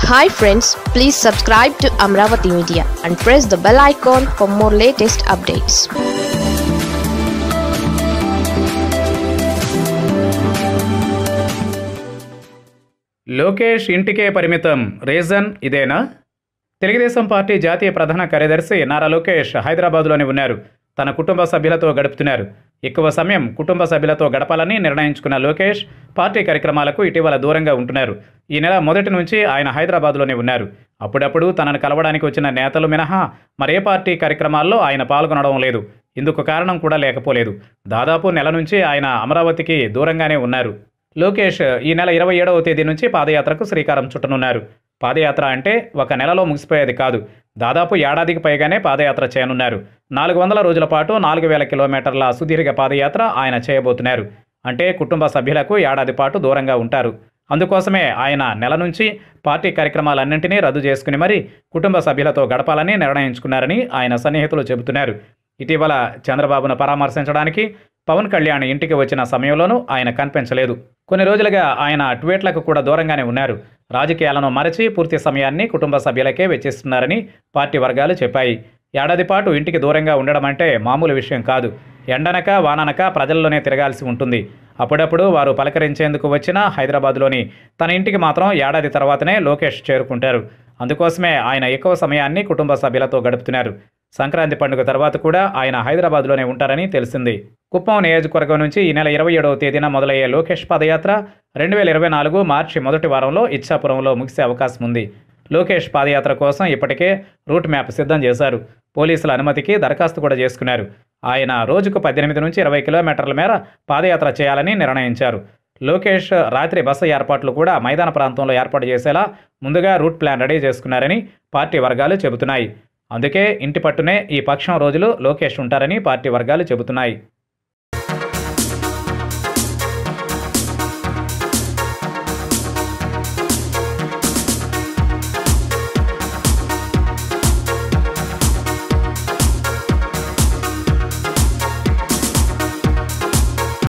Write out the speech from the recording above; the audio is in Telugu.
hi friends please subscribe to Amaravati media and press the bell icon for more latest updates Lokesh ఇంటికే పరిమితం రీజన్ ఇదేనా తెలుగుదేశం పార్టీ జాతీయ ప్రధాన కార్యదర్శి నారా లోకేష్ హైదరాబాద్లోనే ఉన్నారు తన కుటుంబ సభ్యులతో గడుపుతున్నారు ఎక్కువ సమయం కుటుంబ సభ్యులతో గడపాలని నిర్ణయించుకున్న లోకేష్ పార్టీ కార్యక్రమాలకు ఇటీవల దూరంగా ఉంటున్నారు ఈ నెల మొదటి నుంచి ఆయన హైదరాబాద్లోనే ఉన్నారు అప్పుడప్పుడు తనను కలవడానికి వచ్చిన నేతలు మినహా మరే పార్టీ కార్యక్రమాల్లో ఆయన పాల్గొనడం లేదు ఇందుకు కారణం కూడా లేకపోలేదు దాదాపు నెల నుంచి ఆయన అమరావతికి దూరంగానే ఉన్నారు లోకేష్ ఈ నెల ఇరవై ఏడవ తేదీ నుంచి పాదయాత్రకు శ్రీకారం చుట్టనున్నారు పాదయాత్ర అంటే ఒక నెలలో ముగిసిపోయేది కాదు దాదాపు ఏడాదికి పైగానే పాదయాత్ర చేయనున్నారు నాలుగు వందల రోజుల పాటు నాలుగు వేల కిలోమీటర్ల సుదీర్ఘ పాదయాత్ర ఆయన చేయబోతున్నారు అంటే కుటుంబ సభ్యులకు ఏడాది పాటు దూరంగా ఉంటారు అందుకోసమే ఆయన నెల నుంచి పార్టీ కార్యక్రమాలన్నింటినీ రద్దు చేసుకుని మరీ కుటుంబ సభ్యులతో గడపాలని నిర్ణయించుకున్నారని ఆయన సన్నిహితులు చెబుతున్నారు ఇటీవల చంద్రబాబును పరామర్శించడానికి పవన్ కళ్యాణ్ ఇంటికి వచ్చిన సమయంలోనూ ఆయన కనిపించలేదు కొన్ని రోజులుగా ఆయన ట్వీట్లకు కూడా దూరంగానే ఉన్నారు రాజకీయాలను మరచి పూర్తి సమయాన్ని కుటుంబ సభ్యులకే వెచ్చిస్తున్నారని పార్టీ వర్గాలు చెప్పాయి ఏడాది పాటు ఇంటికి దూరంగా ఉండడం అంటే మామూలు విషయం కాదు ఎండనక వాననక ప్రజల్లోనే తిరగాల్సి ఉంటుంది అప్పుడప్పుడు వారు పలకరించేందుకు వచ్చిన హైదరాబాద్లోని తన ఇంటికి మాత్రం ఏడాది తర్వాతనే లోకేష్ చేరుకుంటారు అందుకోసమే ఆయన ఎక్కువ సమయాన్ని కుటుంబ సభ్యులతో గడుపుతున్నారు సంక్రాంతి పండుగ తర్వాత కూడా ఆయన హైదరాబాద్లోనే ఉంటారని తెలిసింది కుప్పం నియోజకవర్గం నుంచి ఈ నెల ఇరవై ఏడవ తేదీన మొదలయ్యే లోకేష్ పాదయాత్ర రెండు వేల ఇరవై నాలుగు మార్చి మొదటి వారంలో ఇచ్చాపురంలో ముగిసే అవకాశం ఉంది లోకేష్ పాదయాత్ర కోసం ఇప్పటికే రూట్ మ్యాప్ సిద్ధం చేశారు పోలీసుల అనుమతికి దరఖాస్తు కూడా చేసుకున్నారు ఆయన రోజుకు పద్దెనిమిది నుంచి ఇరవై కిలోమీటర్ల మేర పాదయాత్ర చేయాలని నిర్ణయించారు లోకేష్ రాత్రి బస్సు ఏర్పాట్లు కూడా మైదాన ప్రాంతంలో ఏర్పాటు చేసేలా ముందుగా రూట్ ప్లాన్ రెడీ చేసుకున్నారని పార్టీ వర్గాలు చెబుతున్నాయి అందుకే ఇంటి పట్టునే ఈ పక్షం రోజులు లోకేష్ ఉంటారని పార్టీ వర్గాలు చెబుతున్నాయి